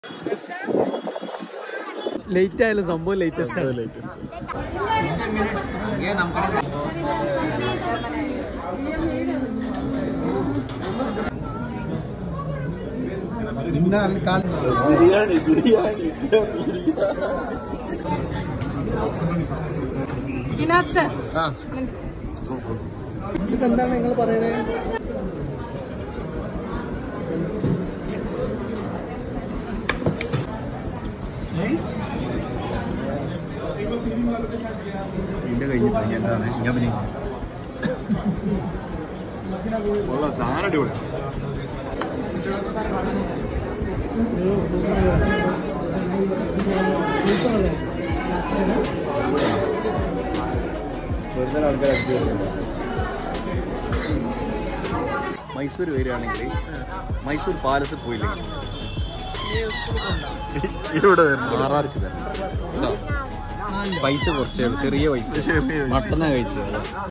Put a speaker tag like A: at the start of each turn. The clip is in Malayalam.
A: ലേറ്റ് ആയാലും സംഭവം ലേറ്റസ്റ്റ് ആണ്
B: ലേറ്റസ്റ്റ് ബിരിയാണി ബിരിയാണി ആ
A: എന്താണ് നിങ്ങൾ പറയുന്നത്
B: എന്റെ കഴിഞ്ഞു കഴിഞ്ഞ എന്താണ് ഞാൻ പിന്നെ കൊള്ളാം സാധനം അടിപൊളി വെറുതെ ആൾക്കാർ അടിച്ചു മൈസൂർ വരികയാണെങ്കിൽ മൈസൂർ പാലസ് പോയില്ലെങ്കിൽ ഇവിടെ ആറാർക്ക് തരണം കേട്ടോ പൈസ കുറച്ചേ ഉള്ളൂ ചെറിയ പൈസ മട്ടന കഴിച്ചത്